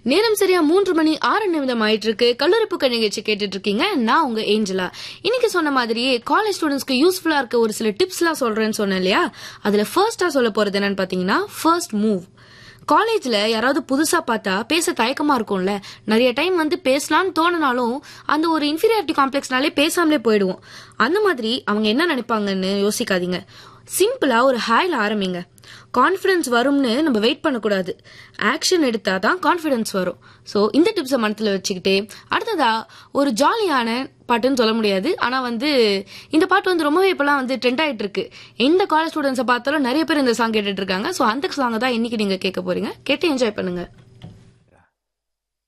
நேரம் சரியா மூன்று மணி ஆறு நிமிடம் ஆயிட்டு இருக்கு கல்லூரி புக்க நிகழ்ச்சி கேட்டுட்டு இருக்கீங்க நான் உங்க ஏஞ்சலா இன்னைக்கு சொன்ன மாதிரியே காலேஜ் ஸ்டூடெண்ட்ஸ்க்கு யூஸ்ஃபுல்லா இருக்க ஒரு சில டிப்ஸ் எல்லாம் சொல்றேன்னு சொன்னேன் இல்லையா அதுல ஃபர்ஸ்டா சொல்ல போறது என்னன்னு பாத்தீங்கன்னா ஃபர்ஸ்ட் மூவ் காலேஜ்ல யாராவது புதுசா பார்த்தா பேச தயக்கமா இருக்கும்ல நிறைய டைம் வந்து பேசலாம்னு தோணுனாலும் அந்த ஒரு இன்ஃபீரியாரிட்டி காம்ப்ளெக்ஸ்னாலே பேசாமலே போயிடுவோம் அந்த மாதிரி அவங்க என்ன நினைப்பாங்கன்னு யோசிக்காதீங்க சிம்பிளா ஒரு ஹாய்ல ஆரம்பிங்க கான்ஃபிடன்ஸ் வரும்னு நம்ம வெயிட் பண்ணக்கூடாது ஆக்ஷன் எடுத்தா தான் கான்ஃபிடன்ஸ் வரும் ஸோ இந்த டிப்ஸை மனத்தில் வச்சுக்கிட்டு அடுத்ததா ஒரு ஜாலியான பாட்டுன்னு சொல்ல முடியாது ஆனால் வந்து இந்த பாட்டு வந்து ரொம்பவே இப்போலாம் வந்து ட்ரெண்ட் ஆகிட்டு இருக்கு எந்த காலேஜ் ஸ்டூடெண்ட்ஸை பார்த்தாலும் நிறைய பேர் இந்த சாங் கேட்டுட்டு இருக்காங்க ஸோ அந்த சாங்கை தான் இன்னைக்கு நீங்கள் கேட்க போறீங்க கேட்டு என்ஜாய் பண்ணுங்க